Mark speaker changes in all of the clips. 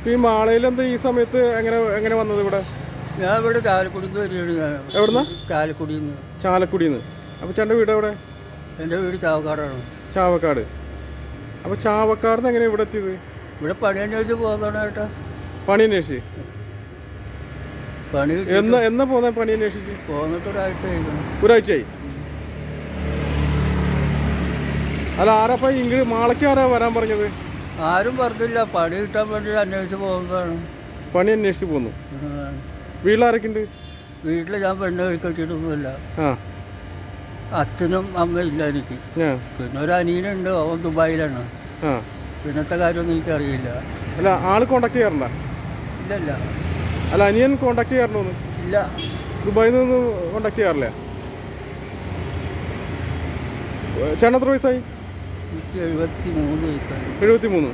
Speaker 1: ഈ മാളയിൽ എന്താ ഈ സമയത്ത് എങ്ങനെ എങ്ങനെ വന്നത് ഇവിടെ
Speaker 2: ഞാൻ ഇവിടെ ചാലക്കുടിന്ന് വരികയാണ് ഞാൻ
Speaker 1: എവിടുന്നാ
Speaker 2: ചാലക്കുടിയിൽ നിന്ന്
Speaker 1: ചാലക്കുടിന്ന് അപ്പോൾ ചേട്ടൻ്റെ വീട് എവിടെ
Speaker 2: എൻ്റെ വീട് ചാവക്കാടാണ്
Speaker 1: ചാവക്കാട് അപ്പോൾ ചാവക്കാട് നിന്ന് എങ്ങനെ ഇവിടെ എത്തിയത്
Speaker 2: ഇവിടെ പണി അന്വേഷിച്ച് പോകുന്നതാണ് ഏട്ടാ
Speaker 1: പണി അന്വേഷിച്ച്
Speaker 2: പണി
Speaker 1: എന്നാ എന്നാ പോകുന്ന പണി അന്വേഷിച്ച്
Speaker 2: പോന്നിട്ട് ഒരാഴ്ച കഴിക്കണം
Speaker 1: ഒരാഴ്ചയായി അല്ല ആരപ്പ ഇങ്ങ് മാളയ്ക്ക് ആരാ വരാൻ പറഞ്ഞത്
Speaker 2: ആരും പറഞ്ഞില്ല പണി കിട്ടാൻ വേണ്ടി അന്വേഷിച്ച് പോകുന്നതാണ്
Speaker 1: പണി അന്വേഷിച്ച് പോന്നു
Speaker 2: ഉം.
Speaker 1: വീട്ടിലാരൊക്കെ ഉണ്ട്
Speaker 2: വീട്ടിൽ ഞാൻ പെണ്ണ് കഴിക്കട്ടിട്ടൊന്നുമില്ല
Speaker 1: ആ
Speaker 2: അച്ഛനും അമ്മയും ഇല്ല എനിക്ക്
Speaker 1: ആ
Speaker 2: പിന്നെ ഒരു അനിയനുണ്ട് അവൻ ദുബായിലാണ്
Speaker 1: ആ
Speaker 2: പിന്നത്തെ കാര്യമൊന്നും എനിക്കറിയില്ല
Speaker 1: അല്ല ആള് കോണ്ടാക്ട് ചെയ്യാറുണ്ടോ
Speaker 2: ഇല്ല ഇല്ല
Speaker 1: അല്ല അനിയൻ കോണ്ടാക്ട് ചെയ്യാറുണ്ടോന്ന്
Speaker 2: ഇല്ല
Speaker 1: ദുബായിൽ നിന്ന് കോണ്ടാക്ട് ചെയ്യാറില്ല ചേട്ടൻ എത്ര വയസ്സായി
Speaker 2: എനിക്ക് എഴുപത്തി മൂന്ന് വയസ്സായി
Speaker 1: എഴുപത്തി മൂന്ന്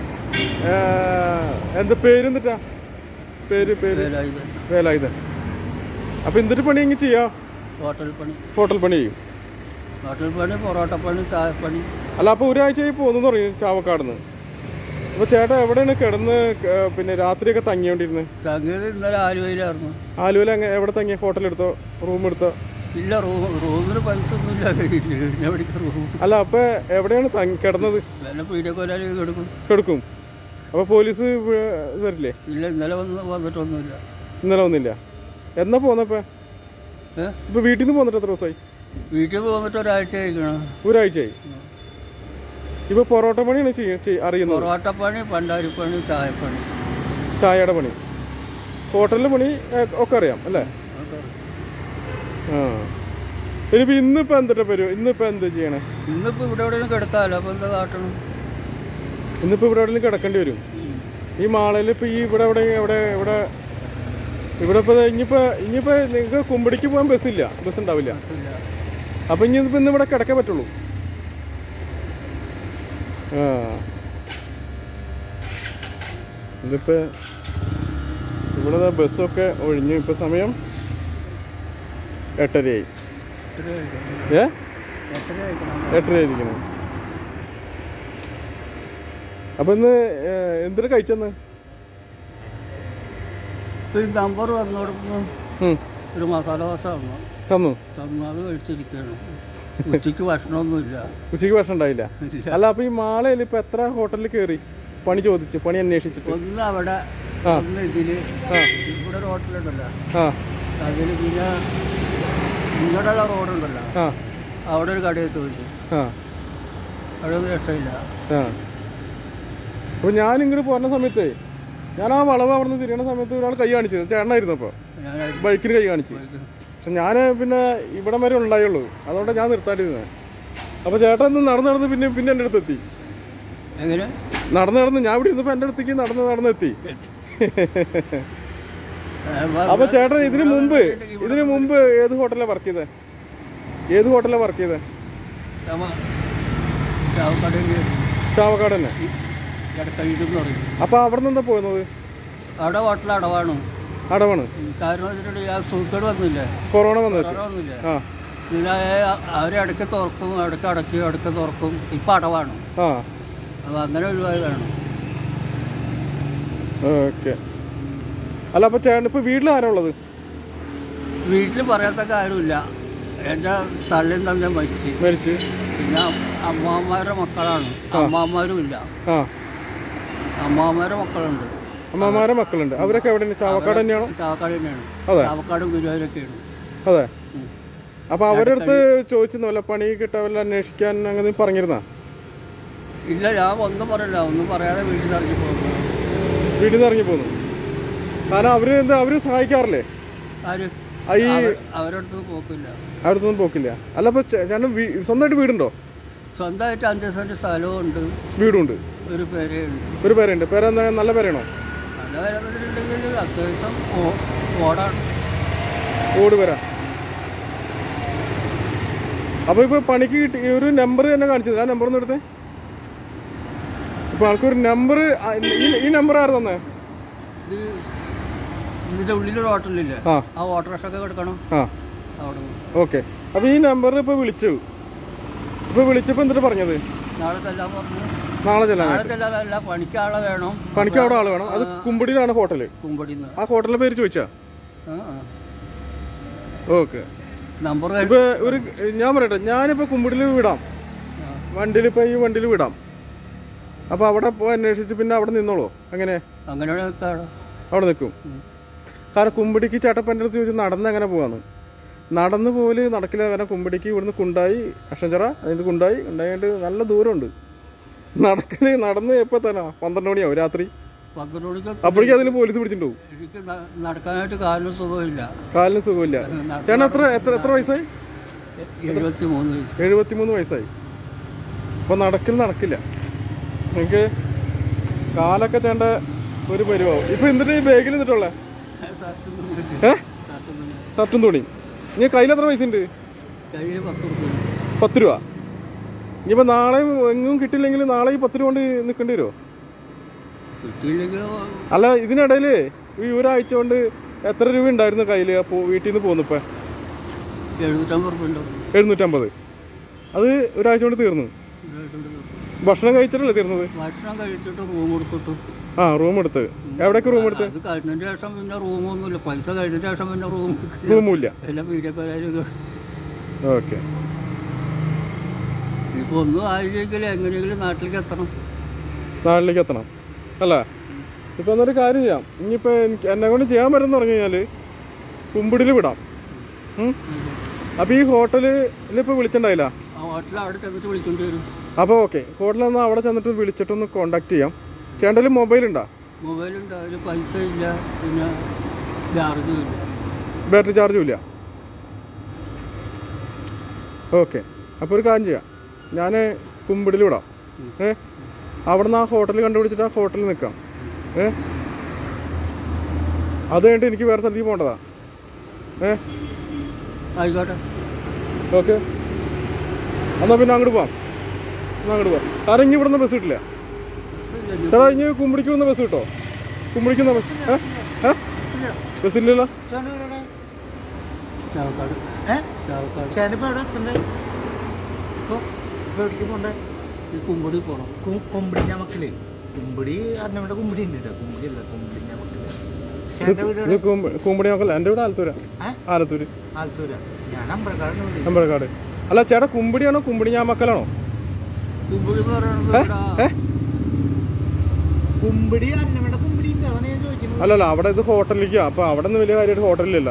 Speaker 1: എന്താ പേര് എന്നിട്ടാ പേര് പേര്
Speaker 2: വേലായുധ
Speaker 1: വേലായുധൻ അപ്പൊ എന്തൊരു പണി ഇങ്ങനെ ചെയ്യാം
Speaker 2: ഹോട്ടൽ പണി
Speaker 1: ഹോട്ടൽ പണി ചെയ്യും
Speaker 2: ഹോട്ടൽ പണി പൊറോട്ട പണി ചായപ്പണി
Speaker 1: അല്ല അപ്പൊ ഒരാഴ്ചയായി പോകുന്നു പറയും ചാവക്കാടുന്ന് അപ്പൊ ചേട്ടാ എവിടെയാണ് കിടന്ന് ക- പിന്നെ രാത്രിയൊക്കെ തങ്ങിയോണ്ടിരുന്നത്
Speaker 2: സംഗീതം ഇന്നലെ ആലുവയിലായിരുന്നു
Speaker 1: ആലുവയിൽ അങ്ങനെ എവിടെ തങ്ങിയ ഹോട്ടൽ എടുത്തോ റൂം എടുത്തോ
Speaker 2: ഇല്ല റൂം റൂമിന് പൈസ ഒന്നുമില്ല കയ്യില്. പിന്നെ എവിടേക്ക് റൂം
Speaker 1: അല്ല അപ്പൊ എവിടെയാണ് തങ്ങി കിടന്നത്
Speaker 2: വല്ല പീഡിയക്കൊലാരി കൊടുക്കും
Speaker 1: കിടക്കും അപ്പൊ പോലീസ് വ- വരില്ലേ
Speaker 2: ഇല്ല ഇന്നലെ വന്ന് വന്നിട്ടൊന്നുമില്ല
Speaker 1: ഇന്നലെ വന്നില്ല എന്നാ പോന്നപ്പോ
Speaker 2: ഏ
Speaker 1: ഇപ്പൊ വീട്ടിൽ നിന്ന് പോന്നിട്ട് എത്ര ദിവസമായി
Speaker 2: വീട്ടിൽ പോന്നിട്ട് ഒരാഴ്ച കഴിക്കണം
Speaker 1: ഒരാഴ്ചയായി ഇപ്പൊ പൊറോട്ട പണിയാണ് ചെയ്യ- ചെയ്യ- അറിയുന്നത്
Speaker 2: പൊറോട്ട പണി പണ്ടാരിപ്പണി ചായപ്പണി
Speaker 1: ചായയുടെ പണി ഹോട്ടലിലെ പണി ഏ, ഒക്കെ അറിയാം അല്ലേ
Speaker 2: അതൊക്കെ.
Speaker 1: ആ ഇനിയിപ്പോ ഇന്നിപ്പോ എന്തിട്ടാ പരും ഇന്നിപ്പോ എന്താ ചെയ്യണേ
Speaker 2: ഇന്നിപ്പോ ഇവിടെ എവിടെയും കിടക്കാമല്ലോ അപ്പൊ എന്താ കാട്ടണം
Speaker 1: ഇന്നിപ്പോ ഇവിടെ എവിടെയെങ്കിലും കിടക്കേണ്ടി വരും ഈ മാളയിൽ ഇപ്പൊ ഈ ഇവിടെ എവിടെ എവിടെ ഇവിടെ ഇവിടെ ഇപ്പൊ ദേ ഇനിയിപ്പോ ഇനിയിപ്പോ നിങ്ങൾക്ക് കുമ്പടിക്ക് പോകാൻ ബസ്സില്ല ബസ് ഉണ്ടാവില്ല
Speaker 2: ഇല്ല
Speaker 1: അപ്പൊ ഇനി ഇപ്പൊ ഇന്ന് ഇവിടെ കിടക്കാൻ പറ്റുള്ളൂ ആ ഇതിപ്പോ ഇവിടെ ദാ ബസ്സൊക്കെ ഒഴിഞ്ഞു ഇപ്പൊ സമയം എട്ടരയായി
Speaker 2: എത്ര കഴിക്കണം
Speaker 1: ഏ
Speaker 2: എത്ര കഴിക്കണം
Speaker 1: എട്ടരയായിരിക്കണം അപ്പൊ ഇന്ന് എന്തിനാ കഴിച്ചെന്ന്
Speaker 2: ഒരു നമ്പർ വന്നു കൊടുക്കുന്നു
Speaker 1: ഉം,
Speaker 2: ഒരു മസാല ദോശ വന്നു
Speaker 1: തന്നു
Speaker 2: തന്നു അത് കഴിച്ചിരിക്കുകയാണ് ഉച്ചയ്ക്ക് ഭക്ഷണമൊന്നുമില്ല
Speaker 1: ഉച്ചയ്ക്ക് ഭക്ഷണം ഉണ്ടായില്ല
Speaker 2: ഇല്ല
Speaker 1: അല്ല അപ്പൊ ഈ മാളയിൽ ഇപ്പൊ എത്ര ഹോട്ടലിൽ കയറി പണി ചോദിച്ചു പണി അന്വേഷിച്ചിട്ട്
Speaker 2: ഒന്ന് അവിടെ
Speaker 1: ആ.
Speaker 2: ഒന്ന് ഇതില്
Speaker 1: ആ
Speaker 2: ഇവിടെ ഒരു ഹോട്ടലുണ്ടല്ലോ
Speaker 1: ആ
Speaker 2: അതിൽ പിന്നെ ഇങ്ങോട്ടുള്ള റോഡുണ്ടല്ലോ
Speaker 1: ആ
Speaker 2: അവിടെ ഒരു കടയിൽ ചോദിച്ചു
Speaker 1: ആ
Speaker 2: അവിടെ ഒന്നും രക്ഷയില്ല
Speaker 1: ആ അപ്പൊ ഞാൻ ഇങ്ങോട്ട് പോരുന്ന സമയത്തേ ഞാൻ ആ വളവ് അവിടെ നിന്ന് തിരിയണ സമയത്ത് ഒരാൾ കൈ കാണിച്ചു ചേട്ടനായിരുന്നു അപ്പോൾ
Speaker 2: ഞാൻ
Speaker 1: ബൈക്കിന് കൈ കാണിച്ചു പക്ഷെ ഞാൻ പിന്നെ ഇവിടം വരെ ഉണ്ടായുള്ളൂ അതുകൊണ്ടാണ് ഞാൻ നിർത്താണ്ടിരുന്നത് അപ്പോൾ ചേട്ടൻ ഒന്ന് നടന്ന് നടന്ന് പിന്നെ പിന്നെ എൻ്റെ അടുത്ത് എത്തി
Speaker 2: എങ്ങനെ
Speaker 1: നടന്ന് നടന്ന് ഞാൻ ഇവിടെ ഇരുന്നപ്പോൾ എൻ്റെ അടുത്തേക്ക് നടന്ന് നടന്ന് എത്തി അപ്പോൾ ചേട്ടൻ ഇതിന് മുമ്പ് ഇതിന് മുമ്പ് ഏത് ഹോട്ടലിലാണ് വർക്ക് ചെയ്തത് ഏത് ഹോട്ടലിലാണ് വർക്ക് ചെയ്തത്
Speaker 2: ചാവക്കടയിൽ
Speaker 1: ചാവക്കാട് തന്നെ
Speaker 2: ഇടക്കഴിച്ചെന്ന് പറയും
Speaker 1: അപ്പോൾ അവിടെ നിന്ന് എന്താ പോകുന്നത്
Speaker 2: അവിടെ ഹോട്ടൽ അടവാണ്
Speaker 1: അടവാണ്
Speaker 2: കാരണം വെച്ചിട്ടുണ്ടെങ്കിൽ ആ സൂക്കേട് വന്നില്ലേ
Speaker 1: കൊറോണ വന്നത്
Speaker 2: കൊറോണ വന്നില്ലേ
Speaker 1: ആ
Speaker 2: പിന്നെ അവരെ ഇടയ്ക്ക് തുറക്കും ഇടയ്ക്ക് അടക്കി ഇടയ്ക്ക് തുറക്കും ഇപ്പം അടവാണ്
Speaker 1: ആ
Speaker 2: അപ്പോൾ അങ്ങനെ ഒഴിവായതാണ്
Speaker 1: ഓക്കെ അല്ല അപ്പോൾ ചേട്ടൻ ഇപ്പോൾ വീട്ടിൽ ആരാ ഉള്ളത്
Speaker 2: വീട്ടിൽ പറയാത്ത കാര്യമില്ല എൻ്റെ തള്ളിയും തന്നെ മരിച്ച്
Speaker 1: മരിച്ച്
Speaker 2: പിന്നെ അമ്മാവന്മാരുടെ മക്കളാണ് അമ്മാവന്മാരും ഇല്ല
Speaker 1: ആ
Speaker 2: അമ്മാവന്മാരുടെ മക്കളുണ്ട്
Speaker 1: അമ്മമാരെ മക്കളുണ്ട് അവരൊക്കെ എവിടെയാണ് ചാവക്കാട് തന്നെയാണോ
Speaker 2: ചാവക്കാട് തന്നെയാണ്
Speaker 1: അതെ
Speaker 2: ചാവക്കാടും ഗുരുവായൂരൊക്കെയാണ്
Speaker 1: അതെ
Speaker 2: ഉം.
Speaker 1: അപ്പോൾ അവരുടെ അടുത്ത് ചോദിച്ചിരുന്നു വല്ല പണി കിട്ടാൻ വല്ല അന്വേഷിക്കാൻ അങ്ങനെ പറഞ്ഞിരുന്നാ
Speaker 2: ഇല്ല ഞാൻ ഒന്നും പറയില്ല ഒന്നും പറയാതെ വീട്ടിൽ നിന്ന് ഇറങ്ങി പോകുന്നു
Speaker 1: വീട്ടിൽ നിന്ന് ഇറങ്ങി പോന്നു കാരണം അവര് എന്താ അവര് സഹായിക്കാറില്ലേ
Speaker 2: ആര്
Speaker 1: ആ, ഈ
Speaker 2: അവർ- അവരുടെ അടുത്ത് പോക്കില്ല
Speaker 1: അടുത്തൊന്നും പോക്കില്ല അല്ല അപ്പോൾ ചേട്ടൻ വീ- സ്വന്തമായിട്ട് വീടുണ്ടോ
Speaker 2: സ്വന്തമായിട്ട് അഞ്ച് സെൻറ്റ് സ്ഥലവും ഉണ്ട്
Speaker 1: വീടുണ്ട്
Speaker 2: ഒരു പേരയുണ്ട്
Speaker 1: ഒരു പേരുണ്ട് പേരെന്താ നല്ല പേരാണോ
Speaker 2: നല്ല പേരെന്നുണ്ടെങ്കിൽ അത്യാവശ്യം ഓ- ഓടാണ്
Speaker 1: ഓട് പേരാ അപ്പോൾ ഇപ്പോൾ പണിക്ക് കിട്ടി ഈ ഒരു നമ്പർ തന്നെ കാണിച്ചത് ആ നമ്പർ ഒന്ന് എടുത്തേ ഇപ്പോൾ ആൾക്കൊരു നമ്പർ ഈ നമ്പർ ആര് തന്നെ
Speaker 2: ഇത് ഇതിൻ്റെ ഉള്ളിലൊരു ഹോട്ടലില്ലേ
Speaker 1: ആ
Speaker 2: ആ ഓട്ടോറിക്ഷ കിടക്കണം
Speaker 1: ആ
Speaker 2: അവിടെ നിന്ന്
Speaker 1: ഓക്കെ അപ്പോൾ ഈ നമ്പറിൽ ഇപ്പോൾ വിളിച്ചു ഇപ്പോൾ വിളിച്ചപ്പോൾ എന്തിട്ട് പറഞ്ഞത്
Speaker 2: നാളെ ചെല്ലാൻ പറഞ്ഞു
Speaker 1: നാളെ ചെല്ലാൻ
Speaker 2: നാളെ ചെല്ലാനല്ല പണിക്കാളെ വേണം
Speaker 1: പണിക്ക് അവിടെ ആള് വേണം അത് കുമ്പിടിയിലാണ് ഹോട്ടല്
Speaker 2: കുമ്പടിന്ന്
Speaker 1: ആ ഹോട്ടലിന്റെ പേര് ചോദിച്ചാ
Speaker 2: ആ ആ.
Speaker 1: ഓക്കെ
Speaker 2: നമ്പർ
Speaker 1: ഇപ്പൊ ഒരു ഞാൻ പറയട്ടെ ഞാനിപ്പോ കുമ്പിടിയിൽ വിടാം വണ്ടിയിൽ ഇപ്പൊ ഈ വണ്ടിയിൽ വിടാം അപ്പൊ അവിടെ പോയി അന്വേഷിച്ച് പിന്നെ അവിടെ നിന്നോളൂ എങ്ങനെ
Speaker 2: അങ്ങനെ നിൽക്കാടോ
Speaker 1: അവിടെ നിൽക്കും കാരണം കുമ്പിടിക്ക് ചേട്ടപ്പൻ്റെ അടുത്ത് ചോദിച്ചു നടന്ന് എങ്ങനെ പോവാന്ന് നടന്നു പോല് നടക്കില്ല കാരണം കുമ്പിടിക്ക് ഇവിടുന്ന് കുണ്ടായി അക്ഷഞ്ചറ അതിന് കുണ്ടായി ഉണ്ടായിട്ട് നല്ല ദൂരമുണ്ട് നടക്കല് നടന്ന് എപ്പോ തന്നെ പന്ത്രണ്ട് മണിയാവും രാത്രി
Speaker 2: പന്ത്രണ്ട് മണിക്ക്
Speaker 1: അപ്പോഴേക്കും അതിന് പോലീസ് പിടിച്ചിട്ടുണ്ടാവും
Speaker 2: എനിക്ക് ന- നടക്കാനായിട്ട് കാലിന് സുഖമില്ല
Speaker 1: കാലിന് സുഖമില്ല ചേട്ടൻ എത്ര എത്ര എത്ര വയസ്സായി
Speaker 2: എഴുപത്തി മൂന്ന് വയസ്സ്
Speaker 1: എഴുപത്തിമൂന്ന് വയസ്സായി അപ്പൊ നടക്കൽ നടക്കില്ല എനിക്ക് കാലൊക്കെ ചേണ്ട ഒരു പരിവാവും ഇപ്പൊ എന്തിനാ ഈ ബാഗിൽ നിന്നിട്ടുള്ള ഏ ഷർട്ടും തുണി നീ കയ്യിൽ എത്ര പൈസ ഉണ്ട്
Speaker 2: കയ്യിൽ പത്ത് റുപ്യ
Speaker 1: പത്ത് രൂപ ഇനിയിപ്പോ നാളെ എങ്ങും കിട്ടില്ലെങ്കിൽ നാളെ ഈ പത്ത് രൂപ കൊണ്ട് നിൽക്കേണ്ടി വരുമോ
Speaker 2: കിട്ടിയില്ലെങ്കിൽ
Speaker 1: അല്ല ഇതിനിടയിൽ ഈ ഒരാഴ്ച കൊണ്ട് എത്ര രൂപ ഉണ്ടായിരുന്നു കയ്യിൽ അപ്പോൾ വീട്ടിൽ നിന്ന് പോന്നിപ്പോ
Speaker 2: എഴുന്നൂറ്റമ്പത് റുപ്യ ഉണ്ടാവും
Speaker 1: എഴുന്നൂറ്റമ്പത് അത് ഒരാഴ്ച കൊണ്ട് തീർന്നു ഭക്ഷണം കഴിച്ചിട്ടല്ലേ തീർന്നത്
Speaker 2: ഭക്ഷണം കഴിച്ചിട്ട് റൂം എടുത്തിട്ട്
Speaker 1: ആ റൂം എടുത്ത് എവിടേക്ക് റൂം എടുത്ത്
Speaker 2: അത് കഴിഞ്ഞതിന് ശേഷം പിന്നെ റൂമൊന്നുമില്ല പൈസ കഴിഞ്ഞതിന് ശേഷം പിന്നെ റൂം
Speaker 1: റൂമുമില്ല
Speaker 2: എല്ലാം വീഡിയോ പേരായാലും
Speaker 1: ഓക്കെ
Speaker 2: ഇപ്പോൾ ഒന്നും ആയില്ലെങ്കിൽ എങ്ങനെയെങ്കിലും നാട്ടിലേക്ക് എത്തണം
Speaker 1: നാട്ടിലേക്ക് എത്തണം അല്ല ഇപ്പൊ എന്നൊരു കാര്യം ചെയ്യാം ഇനിയിപ്പോ എനിക്ക് എന്നെ കൊണ്ട് ചെയ്യാൻ പറ്റുന്ന പറഞ്ഞു കഴിഞ്ഞാല് കുമ്പിടിൽ വിടാം ഉം? അപ്പൊ ഈ ഹോട്ടലിൽ ഇപ്പൊ വിളിച്ചിട്ടുണ്ടായില്ല
Speaker 2: ആ ഹോട്ടലിൽ അവിടെ ചെന്നിട്ട് വിളിക്കേണ്ടി വരും
Speaker 1: അപ്പോൾ ഓക്കെ ഹോട്ടലിൽ ഒന്ന് അവിടെ ചെന്നിട്ട് വിളിച്ചിട്ടൊന്ന് കോണ്ടാക്ട് ചെയ്യാം ചേട്ടൻ്റെ മൊബൈൽ ഉണ്ടോ
Speaker 2: മൊബൈലുണ്ട് അതിൽ പൈസ ഇല്ല പിന്നെ ചാർജും ഇല്ല
Speaker 1: ബാറ്ററി ചാർജും ഇല്ല ഓക്കെ അപ്പോൾ ഒരു കാര്യം ചെയ്യാം ഞാൻ കുമ്പിടിൽ വിടാം ഏ അവിടെ നിന്ന് ആ ഹോട്ടൽ കണ്ടുപിടിച്ചിട്ട് ആ ഹോട്ടലിൽ നിൽക്കാം ഏ അത് കഴിഞ്ഞിട്ട് എനിക്ക് വേറെ സ്ഥലത്തേക്ക് പോകേണ്ടതാ ഏ
Speaker 2: ആയിക്കോട്ടെ
Speaker 1: ഓക്കെ എന്നാൽ പിന്നെ അങ്ങോട്ട് പോവാം എന്നാൽ അങ്ങോട്ട് പോവാം കാരണം ഇനി ഇവിടുന്ന് ബസ് കിട്ടില്ല
Speaker 2: ബസ്സില്ല,
Speaker 1: ചേട്ടാ ഇനി കുമ്പിടിക്ക് വന്ന ബസ് കിട്ടോ കുമ്പിടിക്കുന്ന ബസ് ഏ ഏ ബസ് ഇല്ലല്ലോ
Speaker 2: ചാവക്കാട്
Speaker 3: ഏ
Speaker 2: ചാവക്കാട്
Speaker 3: ചേട്ടനിപ്പോ എവിടെ എത്തണ്ടേ ഇപ്പൊ ഇപ്പൊ എവിടേക്ക് പോണ്ടേ
Speaker 2: ഈ കുമ്പടി പോകണം
Speaker 3: കു- കുമ്പിടി ഞമക്കില് കുമ്പിടി അറിഞ്ഞവിടെ കുമ്പിടി ഉണ്ട് കേട്ടോ കുമ്പിടി അല്ല കുമ്പിടി ഞമക്കില് ചേട്ടൻ്റെ വീട്
Speaker 1: ഇത് കുമ്പ- കുമ്പടി നോക്കല്ല എൻ്റെ വീട് ആലത്തൂര
Speaker 3: ഏ?
Speaker 1: ആലത്തൂര്
Speaker 3: ആലത്തൂര ഞാൻ അമ്പഴക്കാട് വീട്
Speaker 1: അമ്പഴക്കാട് അല്ല ചേട്ടാ കുമ്പിടിയാണോ കുമ്പിടി ഞാമക്കലാണോ
Speaker 2: കുമ്പടി എന്ന് പറയുന്നത് ഇവിടെ
Speaker 1: ഏ
Speaker 3: കുമ്പിടി അറിഞ്ഞവിടെ കുമ്പിടി ഉണ്ട് അതാണ് ഞാൻ ചോദിക്കുന്നത്
Speaker 1: അല്ലല്ല അവിടെ ഇത് ഹോട്ടലിലേക്കാ അപ്പൊ അവിടെ നിന്ന് വലിയ കാര്യമായിട്ട് ഹോട്ടലിലല്ല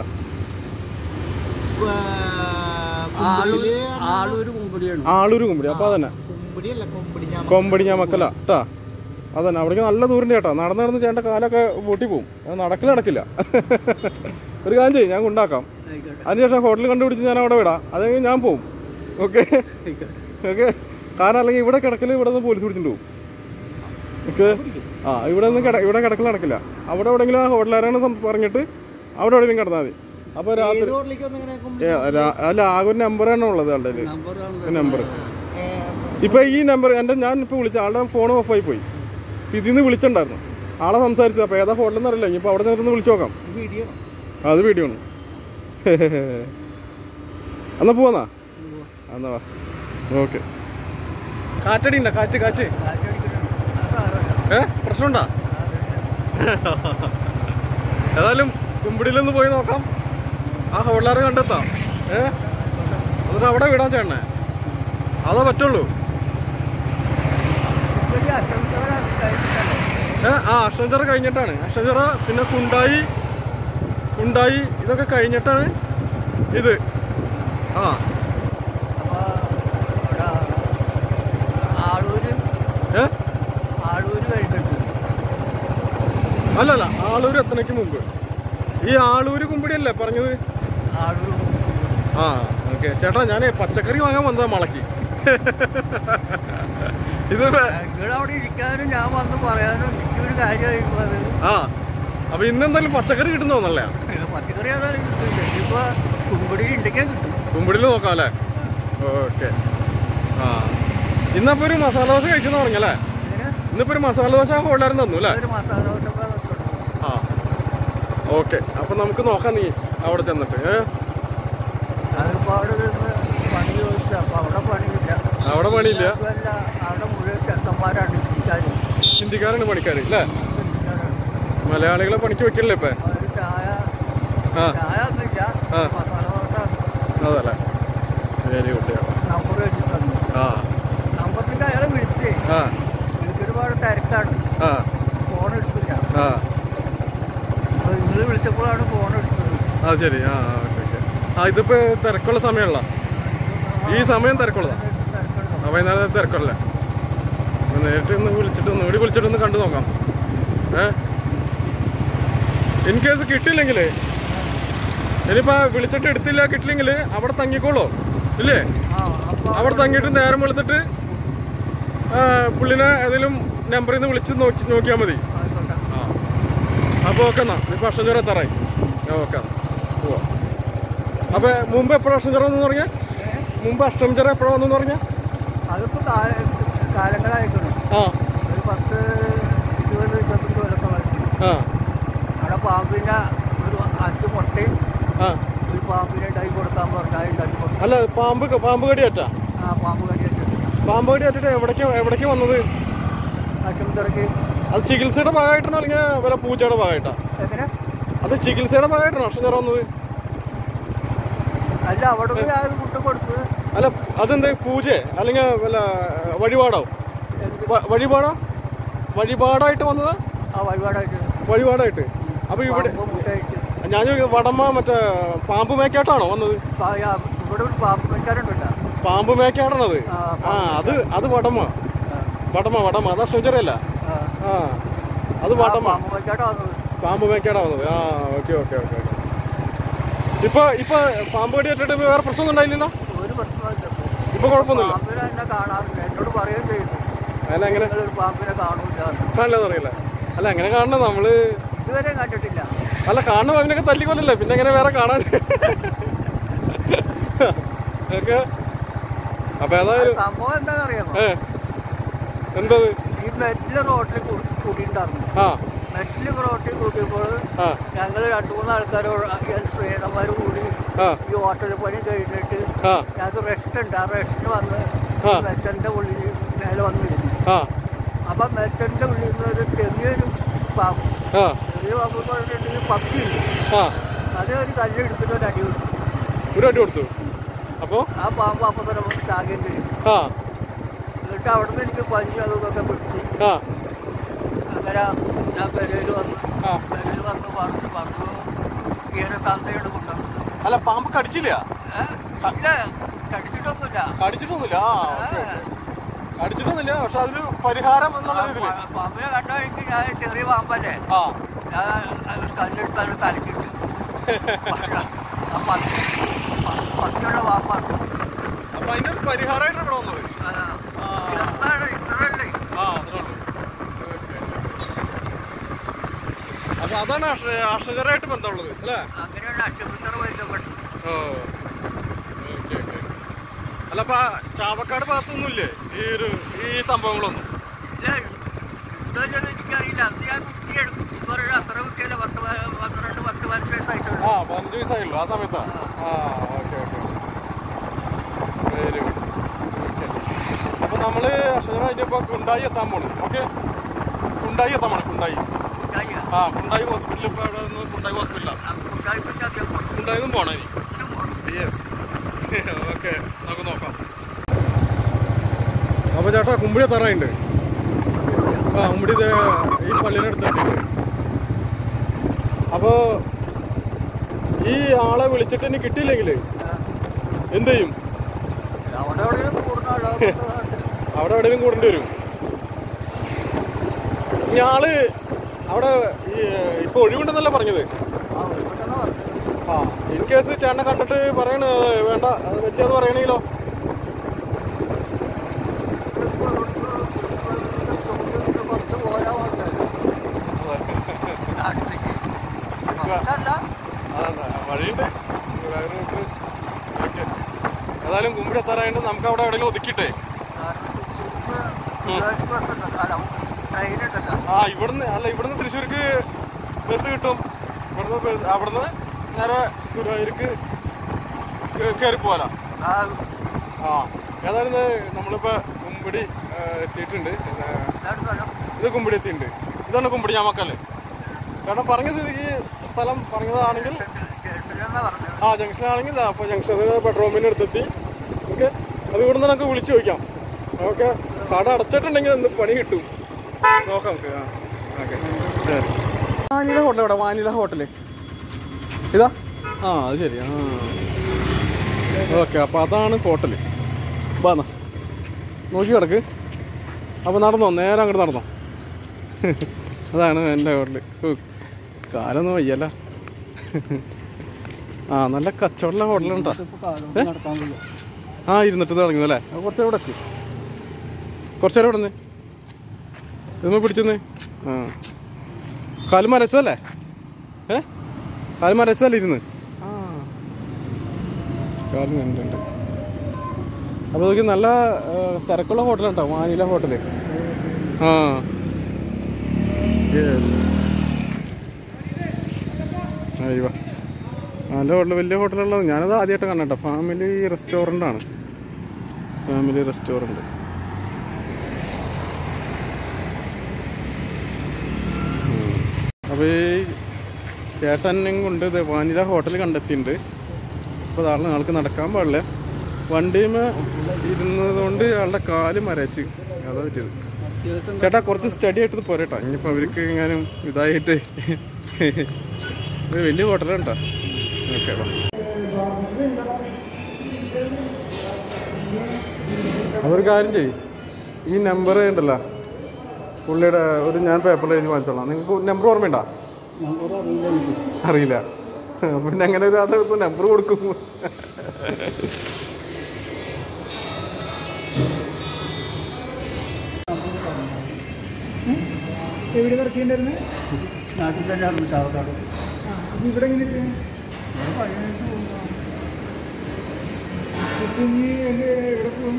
Speaker 3: ഏ,
Speaker 2: ആളൂർ
Speaker 3: കുമ്പിടിയില്
Speaker 2: ആളൂര് കുമ്പടിയാണ്
Speaker 1: ആളൂര് കുമ്പിടി അപ്പൊ അതന്നെ
Speaker 3: കുമ്പിടി അല്ല കുമ്പിടി ഞാൻ
Speaker 1: കൊമ്പടി ഞാമക്കല കേട്ടാ അതന്നെ അവിടേക്ക് നല്ല ദൂരം ചേട്ടാ നടന്ന് നടന്ന് ചേട്ടൻ്റെ കാലൊക്കെ പൊട്ടി പോവും അത് നടക്കില്ല നടക്കില്ല ഒരു കാര്യം ചെയ്യും ഞാൻ കൊണ്ടാക്കാം
Speaker 2: ആയിക്കോട്ടെ
Speaker 1: അതിനുശേഷം ഹോട്ടൽ കണ്ടുപിടിച്ച് ഞാൻ അവിടെ വിടാം അത് കഴിഞ്ഞ് ഞാൻ പോവും ഓക്കെ
Speaker 2: ആയിക്കോട്ടെ
Speaker 1: ഓക്കെ കാരണം അല്ലെങ്കിൽ ഇവിടെ കിടക്കൽ ഇവിടെ നിന്ന് പോലീസ് പിടിച്ചിട്ട് പോകും ഓക്കെ ആ ഇവിടെ നിന്ന് കിട ഇവിടെ കിടക്കൽ നടക്കില്ല അവിടെ എവിടെയെങ്കിലും ആ ഹോട്ടലുകാരാണ് സം- പറഞ്ഞിട്ട് അവിടെ എവിടെയെങ്കിലും കിടന്നാൽ മതി അപ്പോൾ രാത്രി
Speaker 3: ഏത് റോഡിലേക്ക് വന്നിങ്ങനെ കുമ്പിടി
Speaker 1: ഏ, രാ- അല്ല ആകെ ഒരു നമ്പറാണ് ഉള്ളത് ആളുടെ കയ്യില്.
Speaker 2: നമ്പറാണ്
Speaker 1: നമ്പർ
Speaker 3: ഏ,
Speaker 1: ഇപ്പൊ ഈ നമ്പർ എൻ്റെ ഞാൻ ഇപ്പോൾ വിളിച്ച ആളുടെ ഫോൺ ഓഫായി പോയി ഇപ്പൊ ഇതിൽ നിന്ന് വിളിച്ചിട്ടുണ്ടായിരുന്നു ആളെ സംസാരിച്ചത് അപ്പോൾ ഏതാ ഹോട്ടലെന്ന് അറിയില്ല ഇനിയിപ്പോൾ അവിടെ ചെന്നിട്ട് വിളിച്ചു നോക്കാം
Speaker 3: വീഡിയോ
Speaker 1: ആ, അത് വീഡിയോ ആണ് എന്നാ പോവാന്നാ എന്നാ വാ ഓക്കെ കാറ്റടി ഉണ്ടോ കാറ്റ് കാറ്റ് ഏ പ്രശ്നമുണ്ടാ ഏതായാലും കുമ്പിടിയിലൊന്ന് പോയി നോക്കാം ആ ഹോട്ടലാറ് കണ്ടെത്താം ഏ എന്നിട്ട് അവിടെ വിടാൻ ചേട്ടനെ അതേ പറ്റുള്ളൂ ഏ ആ അഷ്ടഞ്ചിറ കഴിഞ്ഞിട്ടാണ് അഷ്ടഞ്ചിറ പിന്നെ കുണ്ടായി കുണ്ടായി ഇതൊക്കെ കഴിഞ്ഞിട്ടാണ് ഇത് ആ
Speaker 2: ആളൂര്
Speaker 1: ഏ
Speaker 2: ആളൂര് കഴിഞ്ഞിട്ട്
Speaker 1: അല്ലല്ല ആളൂര് എത്തണയ്ക്ക് മുമ്പ് ഈ ആളൂര് കുമ്പിടിയല്ലേ പറഞ്ഞത്
Speaker 2: ആളൂര്
Speaker 1: ആ ഓക്കെ ചേട്ടാ ഞാൻ പച്ചക്കറി വാങ്ങാൻ വന്നതാ മളക്കി ഇത് വേ-
Speaker 2: ഇവിടെ അവിടെ ഇരിക്കാനും ഞാൻ വന്ന് പറയാനും എനിക്കൊരു കാര്യമായിരുന്നു അത്
Speaker 1: ആ അപ്പൊ ഇന്നെന്തായാലും പച്ചക്കറി കിട്ടുന്നോന്നല്ലേ
Speaker 2: പച്ചക്കറി ഏതായാലും കിട്ടില്ല ഇപ്പൊ കുമ്പടി ഉണ്ടെങ്കിൽ കിട്ടും
Speaker 1: കുമ്പിടിയിൽ നോക്കാം അല്ലേ ഓക്കെ ആ ഇന്നപ്പോ ഒരു മസാല ദോശ കഴിച്ചെന്ന് പറഞ്ഞല്ലേ
Speaker 2: ഇങ്ങനെ
Speaker 1: ഇന്നിപ്പോ ഒരു മസാല ദോശ ഹോട്ടലാരും തന്നു അല്ലേ
Speaker 2: ഒരു മസാല ദോശ ഇവിടെ വെക്കണം.
Speaker 1: ആ ഓക്കെ അപ്പൊ നമുക്ക് നോക്കാം നീ അവിടെ ചെന്നിട്ട് ഏ
Speaker 2: ഒരുപാട് നിന്ന് പണി ചോദിച്ചു അപ്പൊ അവിടെ പണിയില്ല
Speaker 1: അവിടെ പണിയില്ല
Speaker 2: അതുമല്ല അവിടെ മുഴുവൻ ചെക്കന്മാരാണ് പണിക്കാർ
Speaker 1: ഹിന്ദിക്കാരാണ് പണിക്കാർ അല്ലേ മലയാളികളെ പണിക്ക് വെക്കില്ലേ ഇപ്പൊ
Speaker 2: ഒരു ചായ
Speaker 1: ആ
Speaker 2: ചായ ഒന്നുമില്ല
Speaker 1: ആ.
Speaker 2: മസാല ദോശ
Speaker 1: അതല്ലേ വെരി ഗുഡ്
Speaker 2: നമ്പർ വെച്ച് തന്നു
Speaker 1: ആ
Speaker 2: നമ്പറിലേക്ക് അയാളെ വിളിച്ച്
Speaker 1: ആ
Speaker 2: വിളിച്ചിട്ട് ഒരുപാട് തിരക്കാണ്
Speaker 1: ആ
Speaker 2: ഫോൺ എടുത്തില്ല
Speaker 1: ആ
Speaker 2: അപ്പോൾ നിങ്ങൾ വിളിച്ചപ്പോഴാണ് ഫോൺ എടുത്തത്
Speaker 1: ആ ശരി ആ ഓക്കെ ഓക്കെ ആ ഇതിപ്പോ തിരക്കുള്ള സമയമുള്ള ഈ സമയം തിരക്കുള്ളതാ
Speaker 2: തിരക്കുണ്ടോ
Speaker 1: ആ വൈകുന്നേരം തിരക്കുള്ളേ അപ്പൊ നേരിട്ട് ഒന്ന് വിളിച്ചിട്ട് ഒന്ന് കൂടി വിളിച്ചിട്ട് ഒന്ന് കണ്ടു നോക്കാം ഏ ഇൻ കേസ് കിട്ടിയില്ലെങ്കിലേ ഇനിയിപ്പോ വിളിച്ചിട്ട് എടുത്തില്ല കിട്ടില്ലെങ്കിൽ അവിടെ തങ്ങിക്കോളൂ ഇല്ലേ
Speaker 2: ആ അപ്പോൾ
Speaker 1: അവിടെ തങ്ങിയിട്ട് നേരം വെളുത്തിട്ട് ആ, പുള്ളിനെ ഏതെങ്കിലും നമ്പറിൽ നിന്ന് വിളിച്ച് നോക്കി നോക്കിയാൽ മതി
Speaker 2: ആയിക്കോട്ടെ
Speaker 1: ആ അപ്പോൾ ഓക്കെ എന്നാ ഇപ്പം അഷ്ടം ചോര എത്താറായി ഞാൻ ഓക്കെ എന്നാ പോവാ അപ്പോൾ മുമ്പ് എപ്പോഴും അഷ്ടം ചോര വന്നു പറഞ്ഞാൽ മുമ്പ് അഷ്ടം ചോര എപ്പോഴാണ് വന്നു പറഞ്ഞാൽ
Speaker 2: അതിപ്പോൾ കാല കാലങ്ങളായിക്കണം
Speaker 1: ആ
Speaker 2: ഒരു പത്ത് ഇരുപത് ഇരുപത്തഞ്ച് കൊല്ലത്തോളായിക്കണം
Speaker 1: ആ
Speaker 2: അവിടെ പാമ്പിൻ്റെ ഒരു അഞ്ച് മുട്ടയും
Speaker 1: ആ
Speaker 2: ഒരു പാമ്പിനെ ഉണ്ടാക്കി കൊടുക്കാൻ പറഞ്ഞാൽ ഉണ്ടാക്കി കൊടുക്കും
Speaker 1: അല്ല പാമ്പ് ക- പാമ്പ് കടിയേറ്റാ
Speaker 2: ആ പാമ്പ് കടി വെച്ചിട്ട്
Speaker 1: പാമ്പ് കടിയേറ്റിട്ട് എവിടേക്ക് എവിടേക്ക് വന്നത്
Speaker 2: അറ്റംതിറക്കി
Speaker 1: അത് ചികിത്സയുടെ ഭാഗമായിട്ടാണോ അല്ലെങ്കിൽ വല്ല പൂച്ചയുടെ ഭാഗമായിട്ടാ
Speaker 2: എങ്ങനെ
Speaker 1: അത് ചികിത്സയുടെ ഭാഗമായിട്ടാണോ അഷ്ടം ചോര വന്നത്
Speaker 2: അല്ല അവിടെ നിന്ന് ഞാൻ കുട്ടി കൊടുത്ത്
Speaker 1: അല്ല അതെന്ത് പൂജ അല്ലെങ്കിൽ വല്ല വഴിപാടോ
Speaker 2: എന്ത്
Speaker 1: വ- വഴിപാടാ വഴിപാടായിട്ട് വന്നത്
Speaker 2: ആ വഴിപാടായിട്ട്
Speaker 1: വഴിപാടായിട്ട് അപ്പൊ ഇവിടെ
Speaker 2: പാമ്പ് മുട്ടയിട്ട്
Speaker 1: ഞാൻ ചോദിക്കുന്നത് വടമ്മ മറ്റേ പാമ്പ് മേക്കാട്ടാണോ വന്നത്
Speaker 2: പാ- ആ, ഇവിടെ ഒരു പാമ്പ് വെക്കാറുണ്ടല്ല
Speaker 1: പാമ്പ് മേക്കാടാണത്
Speaker 2: ആ,
Speaker 1: ആ അത് അത് വടമ്മ വടമ്മ വടമ്മ അത് അഷ്ടമിച്ചറിയല്ല
Speaker 2: ആ
Speaker 1: ആ അത് വടമ്മ
Speaker 2: പാമ്പ് വെക്കാട്ടാ വന്നത്
Speaker 1: പാമ്പ് മേക്കാടാ വന്നത് ആ ഓക്കെ ഓക്കെ ഓക്കെ ഓക്കെ ഇപ്പൊ ഇപ്പൊ പാമ്പ് കടിയേറ്റിട്ട് വേറെ പ്രശ്നമൊന്നും ഉണ്ടായില്ലല്ലോ
Speaker 2: ഒരു പ്രശ്നമില്ല
Speaker 1: ഇപ്പൊ കുഴപ്പമൊന്നുമില്ല
Speaker 2: പാമ്പിനെ എന്നെ കാണാറില്ല എന്നോട് പറയുകയും ചെയ്യുന്നു
Speaker 1: അല്ല എങ്ങനെ
Speaker 2: നിങ്ങളൊരു പാമ്പിനെ കാണൂല
Speaker 1: കാണില്ലെന്ന് അറിയില്ല അല്ല എങ്ങനെ കാണണം നമ്മള്
Speaker 2: ഇതുവരെ കണ്ടിട്ടില്ല
Speaker 1: അല്ല കാണുന്ന പാമ്പിനൊക്കെ തല്ലിക്കൊല്ലല്ലേ പിന്നെ എങ്ങനെ വേറെ കാണാൻ ഒക്കെ അപ്പൊ ഏതായാലും
Speaker 2: സംഭവം എന്താണെന്ന് അറിയാമോ
Speaker 1: ഏ എന്തത്
Speaker 2: ഈ മെറ്റില് റോട്ടിൽ കൂട്ടിയിട്ടുണ്ടായിരുന്നു
Speaker 1: ആ
Speaker 2: മെറ്റില് റോട്ടിൽ കൂട്ടിയപ്പോൾ
Speaker 1: ആ
Speaker 2: ഞങ്ങൾ രണ്ടു മൂന്ന് ആൾക്കാരോട് സ്നേഹിതന്മാർ കൂടി
Speaker 1: ആ
Speaker 2: ഈ ഹോട്ടൽ പണി കഴിഞ്ഞിട്ട്
Speaker 1: ആ
Speaker 2: ഞങ്ങൾക്ക് റെസ്റ്റ് ഉണ്ട് ആ റെസ്റ്റിന് വന്ന്
Speaker 1: ആ.
Speaker 2: മെറ്റന്റെ ഉള്ളിൽ മേലെ വന്നിരുന്നു
Speaker 1: ആ
Speaker 2: അപ്പം മെറ്റന്റെ ഉള്ളിൽ നിന്ന് ഒരു ചെറിയൊരു പാമ്പ്
Speaker 1: ആ
Speaker 2: ചെറിയ പാമ്പ് എന്ന് പറഞ്ഞിട്ടുണ്ടെങ്കിൽ പപ്പിയുണ്ട്
Speaker 1: ആ
Speaker 2: അത് ഒരു കല്ലെടുത്തിട്ട് ഒരു അടി കൊടുത്തു
Speaker 1: ഒരു അടി കൊടുത്തു അപ്പോ
Speaker 2: ആ പാമ്പ് അപ്പം തന്നെ വന്ന് ചാകുകയും ചെയ്യും
Speaker 1: ആ
Speaker 2: എന്നിട്ട് അവിടെ നിന്ന് എനിക്ക് പഞ്ഞു അതും ഇതൊക്കെ പിടിച്ച്
Speaker 1: ആ
Speaker 2: അങ്ങനെ ഞാൻ പെരയിൽ വന്ന്
Speaker 1: ആ.
Speaker 2: പെരയിൽ വന്ന് പറഞ്ഞു പറഞ്ഞു ഈയുടെ തന്തയോട് കൊണ്ടുവന്നത്
Speaker 1: അല്ല പാമ്പ് കടിച്ചില്ല
Speaker 2: ഏഹ് ഇല്ല കടിച്ചിട്ടൊന്നുമില്ല
Speaker 1: കടിച്ചിട്ടൊന്നുമില്ല ആ ഓക്കെ ഓക്കെ കടിച്ചിട്ടൊന്നുമില്ല പക്ഷെ അതൊരു പരിഹാരം എന്നുള്ള രീതിയിൽ
Speaker 2: പ- പാമ്പിനെ കണ്ട എനിക്ക് ഞാൻ ചെറിയ പാമ്പല്ലേ
Speaker 1: ആ
Speaker 2: ഞാൻ അത് കല്ലെടുത്ത് അത് തലക്കിട്ട് ആ പത്തി പ- പത്തിയുള്ള പാമ്പാണ്
Speaker 1: അപ്പൊ അതിന്റെ ഒരു പരിഹാരമായിട്ടാണ് ഇവിടെ വന്നത്
Speaker 2: ആ. എന്താണ് ഇത്രയല്ലേ
Speaker 1: ആ അത്രേ ഉള്ളൂ ഓക്കെ അപ്പൊ അതാണ് അക്ഷരമായിട്ട് ബന്ധമുള്ളത് അല്ലേ
Speaker 2: അങ്ങനെയാണ് അറ്റമിത്ര വൈദ്യപ്പെട്ടു
Speaker 1: ഓ ഓക്കെ ഓക്കെ അല്ല അപ്പൊ ആ ചാവക്കാട് ഭാഗത്തൊന്നുമില്ലേ ഈ ഒരു ഈ സംഭവങ്ങളൊന്നും
Speaker 2: ഇല്ല ഉണ്ടോന്ന് എനിക്കറിയില്ല അന്ന് ഞാൻ കുട്ടിയെടുക്കും ഇപ്പോൾ ഒരു അത്ര കുട്ടിയല്ലേ പത്ത് പ- പന്ത്രണ്ട് പത്ത് പതിനഞ്ച് വയസ്സായിട്ടുള്ളൂ
Speaker 1: ആ പതിനഞ്ച് വയസ്സായുള്ളൂ ആ സമയത്താ ആ okay okay very good okay അപ്പൊ നമ്മള് അക്ഷര കഴിഞ്ഞപ്പോ കുണ്ടായി എത്താൻ പോണു ഓക്കെ കുണ്ടായി എത്താൻ പോണു കുണ്ടായി
Speaker 2: ഉണ്ടായി
Speaker 1: ആ കുണ്ടായി ഹോസ്പിറ്റലിൽ ഇപ്പൊ അവിടെ നിന്ന് കുണ്ടായി ഹോസ്പിറ്റലാണ്
Speaker 2: ഉണ്ടായിപ്പിച്ച് അധികം പോണം
Speaker 1: കുണ്ടായിന്നും പോണേ ഇനി
Speaker 2: ഇതും പോണം
Speaker 1: യെസ് ഓക്കെ നമുക്ക് നോക്കാം അപ്പൊ ചേട്ടാ കുമ്പിടി എത്താറായിട്ടുണ്ട് ആ കുമ്പിടി ഇത് ഈ പള്ളിയുടെ അടുത്ത് എത്തിയിട്ടുണ്ട് അപ്പോ ഈ ആളെ വിളിച്ചിട്ട് ഇനി കിട്ടിയില്ലെങ്കിൽ എന്ത് ചെയ്യും
Speaker 2: അവിടെ എവിടെയെങ്കിലും കൂടുന്നാളോ
Speaker 1: അവിടെ എവിടെയെങ്കിലും കൂടേണ്ടി വരും ഇനി ആള് അവിടെ ഈ ഇപ്പൊ ഒഴിവുണ്ടെന്നല്ല പറഞ്ഞത്
Speaker 2: ആ ഒരുപെട്ടെന്ന് പറഞ്ഞത്
Speaker 1: ആ ഇൻ കേസ് ചേട്ടനെ കണ്ടിട്ട് പറയണ വേണ്ട അത് പറ്റിയെന്ന് പറയണെങ്കിലോ
Speaker 2: ഇതിപ്പോ ഇവിടുത്തെ സുഹൃത്തുക്കളുടെ കുറച്ച് പോയാൽ മതിയായിരുന്നു നാട്ടിലേക്ക് കുറച്ചല്ല
Speaker 1: അതെന്താ, വഴിയുണ്ട് വേറെ ഒരു- ഓക്കേ. ഏതായാലും കുമ്പിടി എത്താറായിട്ട് നമുക്ക് അവിടെ എവിടെയെങ്കിലും ഒതുക്കിയിട്ടേ
Speaker 2: കാരണം തൃശ്ശൂർക്ക് ഗുരുവായൂർ ബസ് ഉണ്ടല്ലോ അല്ല ട്രെയിൻ ഉണ്ടല്ലോ
Speaker 1: ആ ഇവിടുന്ന് അല്ല ഇവിടുന്ന് തൃശ്ശൂർക്ക് ബസ് കിട്ടും ഇവിടുന്ന് ബസ് അവിടുന്ന് നേരെ ഗുരുവായൂർക്ക് കേ- കയറി പോകാലോ
Speaker 2: ആ
Speaker 1: ആ ഏതായാലും ഇത് നമ്മളിപ്പോ കുമ്പിടി ആ, എത്തിയിട്ടുണ്ട് ഇത്
Speaker 2: ഇതാണ് സ്ഥലം
Speaker 1: ഇത് കുമ്പിടി എത്തിയിട്ടുണ്ട് ഇതാണ് കുമ്പിടി ഞാമക്കല്ലേ കാരണം പറഞ്ഞ സ്ഥിതിക്ക് സ്ഥലം പറഞ്ഞതാണെങ്കിൽ
Speaker 2: ജംഗ്ഷനിലെന്നാ പറഞ്ഞത്
Speaker 1: ആ ജംഗ്ഷൻ ആണെങ്കിൽ അപ്പോൾ ജംഗ്ഷനിൽ പെട്രോൾ പമ്പിന് അടുത്തെത്തി ഓക്കെ അത് ഇവിടുന്ന് നമുക്ക് വിളിച്ചു ചോദിക്കാം ഓക്കെ കട അടച്ചിട്ടുണ്ടെങ്കിൽ എന്ത് പണി കിട്ടും നോക്കാം നമുക്ക് ആ ഓക്കെ ശരി വാനില ഹോട്ടൽ എവിടെ വാനില ഹോട്ടൽ ഇതാ ആ അത് ശരി ആ ഓക്കെ അപ്പോൾ അതാണ് ഹോട്ടൽ വാന്നാ നോക്കി കിടക്ക് അപ്പോൾ നടന്നോ നേരെ അങ്ങോട്ട് നടന്നോ അതാണ് എൻ്റെ ഹോട്ടൽ കാലൊന്നും വയ്യല്ല ആ നല്ല കച്ചവടമുള്ള ഹോട്ടലുണ്ടാ
Speaker 2: ഇപ്പോൾ കാലം നടക്കാൻ വയ്യ
Speaker 1: ആ ഇരുന്നിട്ട് തുടങ്ങി അല്ലേ ആ, കുറച്ച് നേരം ഇവിടെ എത്തി കുറച്ച് നേരം ഇവിടെ നിന്ന് ഇതൊന്ന് പിടിച്ചെന്ന് ആ കാല് മരച്ചതല്ലേ ഏ കാല് മരച്ചതല്ലേ ഇരുന്ന് ആ കാലും കണ്ടുണ്ട് അപ്പോൾ നോക്കി നല്ല ആ, തിരക്കുള്ള ഹോട്ടലുണ്ടോ വാനില ഹോട്ടല് ആ യെസ് അയ്യോ നല്ല ഹോട്ടൽ വലിയ ഹോട്ടലുള്ളത് ഞാനത് ആദ്യമായിട്ട് കണ്ടോ ഫാമിലി റെസ്റ്റോറൻ്റ് ആണ് ഫാമിലി റെസ്റ്റോറൻറ്റ് അപ്പോൾ ഈ ചേട്ടനെയും കൊണ്ട് ഇത് വാനില ഹോട്ടൽ കണ്ടെത്തിയിട്ടുണ്ട് അപ്പോൾ ആളിന് ആൾക്ക് നടക്കാൻ പാടില്ല വണ്ടിയുമേ ഇരുന്നത് കൊണ്ട് ആളുടെ കാല് മരച്ച് അതാ പറ്റിയത്
Speaker 2: അത്യാവശ്യം
Speaker 1: ചേട്ടാ കുറച്ച് സ്റ്റഡി ആയിട്ട് ഇത് പോരട്ടോ ഇനിയിപ്പോൾ അവർക്ക് എങ്ങാനും ഇതായിട്ട് ഇത് വലിയ ഹോട്ടലാണ് കേട്ടോ ഓക്കെ അതൊരു കാര്യം ചെയ്യും ഈ നമ്പർ ഉണ്ടല്ലോ പുള്ളിയുടെ ഒരു ഞാൻ പേപ്പറിൽ എഴുതി വാങ്ങിച്ചോളാം നിങ്ങൾക്ക് നമ്പർ ഓർമ്മയുണ്ടോ
Speaker 2: നമ്പർ അറിയില്ല എനിക്ക്
Speaker 1: അറിയില്ല പിന്നെ അങ്ങനെ ഒരാളുടെ അടുത്ത് നമ്പർ കൊടുക്കും
Speaker 4: എവിടെ ഇറക്കിണ്ടായിരുന്നു
Speaker 2: നാട്ടിൽ തന്നെ ആയിരുന്നു ചാവക്കാട്
Speaker 4: ഇവിടെ എങ്ങനെ എത്തി
Speaker 2: ഇവിടെ പണി കഴിഞ്ഞിട്ട് പോകുന്നു.
Speaker 4: ഇപ്പൊ ഇനി എങ്ങ- എവിടെ പോകും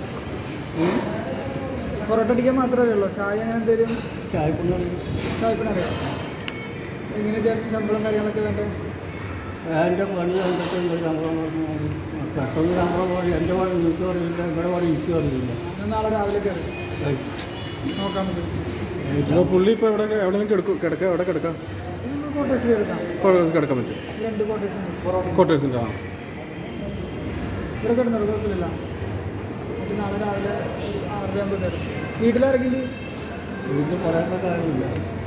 Speaker 4: പൊറോട്ട അടിക്കാൻ മാത്രമേ ഉള്ളൂ ചായ അങ്ങനെ എന്തെങ്കിലും
Speaker 2: ചായപ്പൊടി അറിയും
Speaker 4: ചായപ്പിനറിയാം എങ്ങനെ ചേട്ടൻ ശമ്പളം കാര്യങ്ങളൊക്കെ വേണ്ടേ
Speaker 2: എൻ്റെ പണി കണ്ടിട്ട് നിങ്ങൾ ശമ്പളം പറഞ്ഞു പെട്ടെന്ന് ശമ്പളം പറയും എൻ്റെ പണി നിങ്ങൾക്ക് അറിയില്ല ഇവിടെ പണി എനിക്കും അറിയില്ല
Speaker 4: എന്നാൽ നാളെ രാവിലെ കയറി
Speaker 2: ഏയ്,
Speaker 4: നോക്കാൻ പറ്റും
Speaker 1: അപ്പോൾ പുള്ളി ഇപ്പോൾ എവിടെ എവിടെ കിടക്കും കിടക്കാം എവിടെ കിടക്കാം
Speaker 4: കോട്ടേഴ്സിൽ എടുക്കാം
Speaker 1: കോട്ടേഴ്സ് കിടക്കാൻ പറ്റും
Speaker 4: രണ്ട് കോട്ടേഴ്സ് ഉണ്ട് പൊറോട്ട
Speaker 1: കോട്ടേഴ്സിൻ്റെ ആ
Speaker 4: ഇവിടെ കിടന്നോളൂ കുഴപ്പമില്ല എന്നിട്ട് നാളെ രാവിലെ ആറര ആകുമ്പോൾ കയറും വീട്ടിലിറങ്ങിയിട്ട്
Speaker 2: വീട്ടിൽ പറയുന്ന കാര്യമില്ല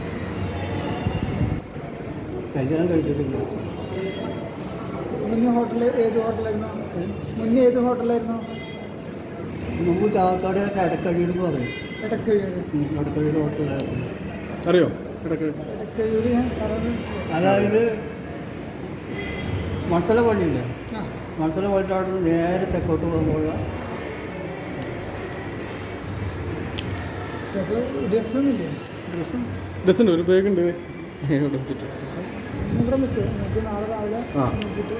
Speaker 2: കല്യാണം കഴിച്ചിട്ടില്ല
Speaker 4: മുന്നേ ഹോട്ടൽ ഏത് ഹോട്ടലായിരുന്നു മുന്നേ ഏത് ഹോട്ടലായിരുന്നു
Speaker 2: മുമ്പ് ചാവക്കാട് കടക്കഴിയിൽ എന്ന് പറയും
Speaker 4: എടക്കഴിയൂർ
Speaker 2: കടക്കഴിയിൽ ഹോട്ടലായിരുന്നു
Speaker 1: അറിയോ കിടക്ക്
Speaker 4: എടക്കഴിയൂർ ഞാൻ സ്ഥലം
Speaker 2: അതായത് മണസല പള്ളിയില്ലേ
Speaker 4: ആ
Speaker 2: മണസല പള്ളിയുടെ അവിടെ നിന്ന് നേരെ തെക്കോട്ട് പോകുമ്പോഴുള്ള
Speaker 4: അപ്പോൾ രസമൊന്നുമില്ലേ
Speaker 2: ഡ്രസ്സും
Speaker 1: ഡ്രസ്സുണ്ട് ഒരു ബാഗ് ഉണ്ട് ഇവിടെ വെച്ചിട്ട്
Speaker 4: ഇന്ന് ഇവിടെ നിൽക്ക് നമുക്ക് നാളെ രാവിലെ
Speaker 1: ആ.
Speaker 4: നോക്കിയിട്ട്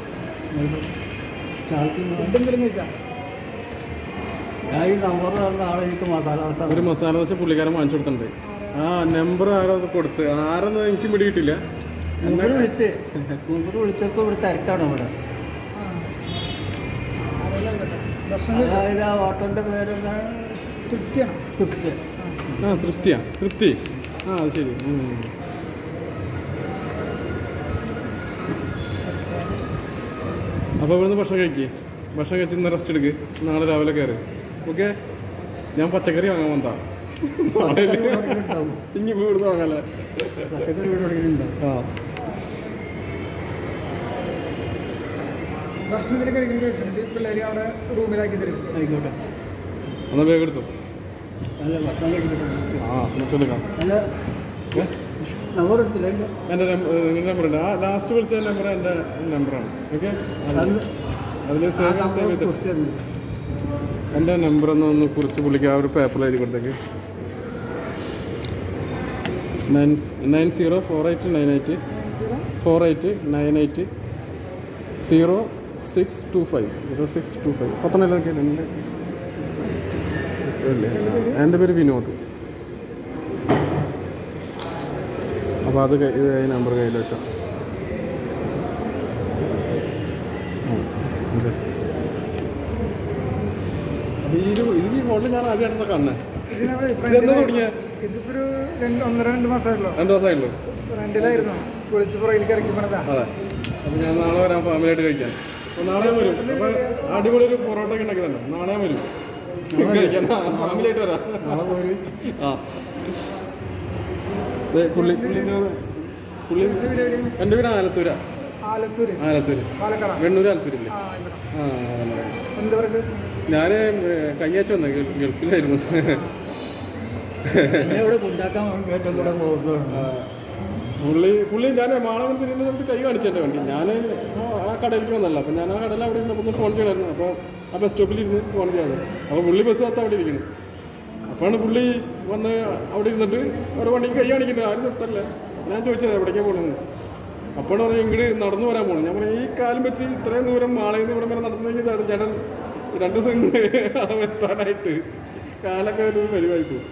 Speaker 2: ചാക്കിന്
Speaker 4: ഫുഡ് എന്തെങ്കിലും കഴിച്ചാൽ
Speaker 2: ഞാൻ ഈ നമ്പർ തന്ന ആളെ എനിക്ക് മസാല ദോശ
Speaker 1: ഒരു മസാല ദോശ പുള്ളിക്കാരൻ വാങ്ങിച്ചു കൊടുത്തിട്ടുണ്ട് ആ നമ്പർ ആരോ അത് കൊടുത്ത് ആരെന്ന് എനിക്ക് പിടികിട്ടില്ല
Speaker 2: മൂപ്പര് വിളിച്ച് മൂപ്പര് വിളിച്ചപ്പോൾ ഇവിടെ തിരക്കാണ് ഇവിടെ
Speaker 4: ആ ആരെല്ലാം ആയിക്കോട്ടെ ഭക്ഷണം കഴിച്ചാൽ
Speaker 2: അതായത് ആ ഹോട്ടലിൻ്റെ പേരെന്താണ്
Speaker 4: തൃപ്തിയാണ്
Speaker 2: തൃപ്തി
Speaker 1: ആ തൃപ്തിയാ തൃപ്തി ആ അത് ശരി ഉം. അപ്പോൾ ഇവിടുന്ന് ഭക്ഷണം കഴിക്കേ ഭക്ഷണം കഴിച്ച് ഇന്ന് റെസ്റ്റ് എടുക്ക് നാളെ രാവിലെ കയറി ഓക്കെ ഞാൻ പച്ചക്കറി വാങ്ങാൻ വന്നാ
Speaker 2: ഉണ്ടാവും
Speaker 1: ഇനി ഇവിടുന്ന് വാങ്ങാല്ലേ
Speaker 2: പച്ചക്കറി വീട് തുടങ്ങിയിട്ടുണ്ടാവും
Speaker 1: ആ
Speaker 4: ഭക്ഷണം എന്തെങ്കിലും കഴിക്കുന്ന കഴിച്ചിട്ടുണ്ട് പിള്ളേർ അവിടെ റൂമിലാക്കി തരും
Speaker 2: ആയിക്കോട്ടെ
Speaker 1: എന്നാൽ വേഗം എടുത്തു
Speaker 2: നല്ല ഭക്ഷണം കഴിച്ചിട്ടുണ്ട്
Speaker 1: ആ നമുക്ക് എടുക്കാം
Speaker 2: നല്ല
Speaker 1: ഏ?
Speaker 2: നമ്പർ എടുത്തില്ല അതിൻ്റെ
Speaker 1: എൻ്റെ നിങ്ങളുടെ നമ്പർ ഉണ്ട് ആ ലാസ്റ്റ് വിളിച്ച നമ്പർ എൻ്റെ നമ്പറാണ് ഓക്കെ
Speaker 2: അന്ന്
Speaker 1: അതിൽ
Speaker 2: ആ
Speaker 1: സേവ്
Speaker 2: നമ്പർ
Speaker 1: സേവ് ചെയ്ത്
Speaker 2: കുറിച്ച് തന്നു
Speaker 1: എൻ്റെ നമ്പർ ഒന്ന് ഒന്ന് കുറിച്ച് പുള്ളിക്ക് ആ ഒരു പേപ്പറിൽ എഴുതി കൊടുത്തേക്ക് nine nine zero four eight nine eight
Speaker 4: zero
Speaker 1: four eight nine eight zero six two five zero six two five Pathanamthitta കേട്ടിട്ടുണ്ട് അല്ലേ എൻ്റെ പേര് വിനോദ് അപ്പോൾ അത് കൈ- ഇത് ഈ നമ്പർ കയ്യിൽ വെച്ചോ ആ, അതെ. അപ്പോൾ ഈ ഒരു ഇത് ഈ ഹോട്ടൽ ഞാൻ ആദ്യമായിട്ടാണ് കാണുന്നത്
Speaker 4: ഇത് നമ്മള്
Speaker 1: ഇതെന്നാ
Speaker 4: ഫ്രണ്ടിലാ-
Speaker 1: തുടങ്ങിയ
Speaker 4: ഇതിപ്പോ ഒരു രണ്ട് ഒന്നര രണ്ട് മാസമായിട്ടുള്ളൂ
Speaker 1: രണ്ടു ദിവസമായുള്ളൂ
Speaker 4: ഫ്രണ്ടിലായിരുന്നു പൊളിച്ച് പുറകിലേക്ക് ഇറക്കി പോണതാ
Speaker 1: അതെ അപ്പോൾ ഞാൻ നാളെ വരാം ഫാമിലിയായിട്ട് കഴിക്കാൻ അപ്പോൾ നാളെ ഞാൻ വരും അപ്പോൾ അടിപൊളി ഒരു പൊറോട്ട ഒക്കെ ഉണ്ടാക്കി തന്നെ നാളെ ഞാൻ വരും കഴിക്കാൻ ഫാമിലിയായിട്ട് വരാം ആ ദേ, പുള്ളി പുള്ളിൻ്റെ പുള്ളി എൻ്റെ വീട് ആലത്തൂരാ
Speaker 4: ആലത്തൂര്
Speaker 1: ആലത്തൂര്
Speaker 4: പാലക്കാട്
Speaker 1: വെണ്ണൂർ ആലത്തൂരില്ലേ
Speaker 4: ആ ഇവിടെ
Speaker 1: ആ അതന്നെ
Speaker 4: എന്താ പറയുക
Speaker 1: ഞാൻ കഴിഞ്ഞാഴ്ച വന്ന ഗൾഫിലായിരുന്നു
Speaker 2: എന്നെ ഇവിടെ കൊണ്ടാക്കാൻ ഏറ്റവും കൂടെ പോകുന്നുണ്ട്
Speaker 1: പുള്ളി പുള്ളി ഞാൻ മാളവൻ തിരിയുന്ന സമയത്ത് കൈ കാണിച്ചു എൻ്റെ വണ്ടി ഞാൻ ആ കടയിലേക്ക് വന്നല്ല അപ്പം ഞാൻ ആ കടയിൽ അവിടെ ഇരുന്നപ്പോൾ ഒന്ന് ഫോൺ ചെയ്യണമായിരുന്നു അപ്പോൾ ആ ബസ് സ്റ്റോപ്പിൽ ഇരുന്ന് ഫോൺ ചെയ്യാതെ അപ്പോൾ പുള്ളി ബസ് കത്ത് അവിടെ ഇരിക്കുന്നു അപ്പോഴാണ് പുള്ളി വന്ന് അവിടെ ഇരുന്നിട്ട് ഒരു വണ്ടിക്ക് കൈ കാണിക്കുന്നത് ആരും നിർത്തല്ല ഞാൻ ചോദിച്ചത് എവിടേക്കാണ് പോകണമെന്ന് അപ്പോൾ പറയും ഇങ്ങോട്ട് നടന്നു വരാൻ പോകണം ഞാൻ പറഞ്ഞു ഈ കാലം വെച്ച് ഇത്രയും ദൂരം മാളയിൽ നിന്ന് ഇവിടെ വരെ നടന്നെങ്കിൽ ചേട്ടൻ ചേട്ടൻ രണ്ട് ദിവസം കൊണ്ട് അവിടെ എത്താനായിട്ട് കാലൊക്കെ ഒരു പരിവായി പോകും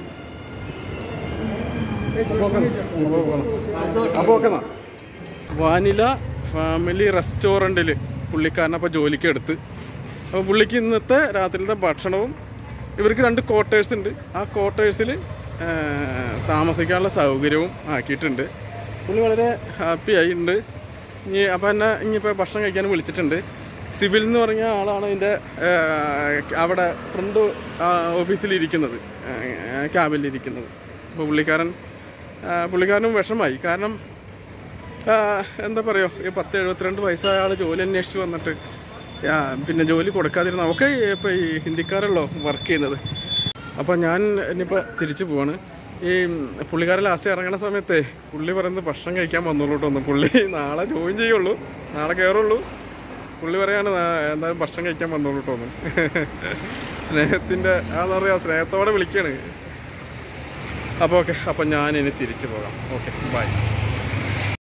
Speaker 1: അപ്പോൾ ഓക്കെ എന്നാ വാനില ഫാമിലി റെസ്റ്റോറൻറ്റിൽ പുള്ളിക്കാരനെ അപ്പോൾ ജോലിക്ക് എടുത്ത് അപ്പോൾ പുള്ളിക്ക് ഇന്നത്തെ രാത്രിയിലത്തെ ഭക്ഷണവും ഇവർക്ക് രണ്ട് ക്വാർട്ടേഴ്സ് ഉണ്ട് ആ ക്വാർട്ടേഴ്സിൽ താമസിക്കാനുള്ള സൗകര്യവും ആക്കിയിട്ടുണ്ട് പുള്ളി വളരെ ഹാപ്പി ആയിട്ടുണ്ട് ഇനി അപ്പോൾ എന്നെ ഇനിയിപ്പോൾ ഭക്ഷണം കഴിക്കാൻ വിളിച്ചിട്ടുണ്ട് സിവിൽ എന്ന് പറഞ്ഞ ആളാണ് ഇതിൻ്റെ അവിടെ ഫ്രണ്ട് ഓഫീസിലിരിക്കുന്നത് ക്യാബിലിരിക്കുന്നത് അപ്പോൾ പുള്ളിക്കാരൻ ആ, പുള്ളിക്കാരനും വിഷമായി കാരണം ആ, എന്താ പറയുക ഈ പത്ത് എഴുപത്തിരണ്ട് വയസ്സായ ആൾ ജോലി അന്വേഷിച്ച് വന്നിട്ട് ആ, പിന്നെ ജോലി കൊടുക്കാതിരുന്ന ഒക്കെ ഇപ്പോൾ ഈ ഹിന്ദിക്കാരല്ലോ വർക്ക് ചെയ്യുന്നത് അപ്പോൾ ഞാൻ ഇനിയിപ്പോൾ തിരിച്ചു പോവാണ് ഈ പുള്ളിക്കാരൻ ലാസ്റ്റ് ഇറങ്ങുന്ന സമയത്തെ പുള്ളി പറയുന്നത് ഭക്ഷണം കഴിക്കാൻ വന്നോളൂ കേട്ടോ ഒന്ന് പുള്ളി നാളെ ജോയിൻ ചെയ്യുള്ളൂ നാളെ കയറുള്ളൂ പുള്ളി പറയാണ് "നാ- എന്തായാലും ഭക്ഷണം കഴിക്കാൻ വന്നോളൂ കേട്ടോ ഒന്ന് സ്നേഹത്തിൻ്റെ അതെന്താ പറയുക സ്നേഹത്തോടെ വിളിക്കുകയാണ് അപ്പോൾ ഓക്കെ അപ്പോൾ ഞാൻ ഇനി തിരിച്ചു പോകാം ഓക്കെ ബൈ